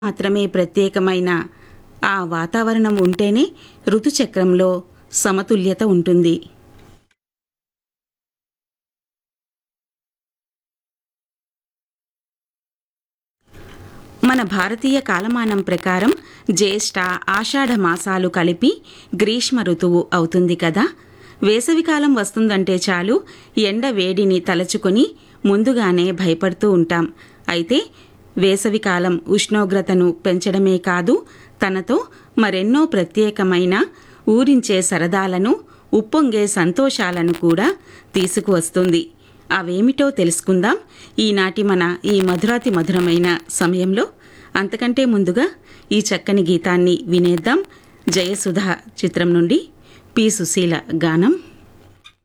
మాత్రమే ప్రత్యేకమైన ఆ వాతావరణం ఉంటేనే ఋతుచక్రంలో సమతుల్యత ఉంటుంది మన భారతీయ కాలమానం ప్రకారం జ్యేష్ఠ ఆషాఢ మాసాలు కలిపి గ్రీష్మ ఋతువు అవుతుంది కదా వేసవికాలం వస్తుందంటే చాలు ఎండ వేడిని తలచుకొని ముందుగానే భయపడుతూ ఉంటాం అయితే వేసవికాలం ఉష్ణోగ్రతను పెంచడమే కాదు తనతో మరెన్నో ప్రత్యేకమైన ఊరించే సరదాలను ఉప్పొంగే సంతోషాలను కూడా తీసుకువస్తుంది అవేమిటో తెలుసుకుందాం ఈనాటి మన ఈ మధురాతి మధురమైన సమయంలో అంతకంటే ముందుగా ఈ చక్కని గీతాన్ని వినేద్దాం జయసుధ చిత్రం నుండి పి సుశీల గానం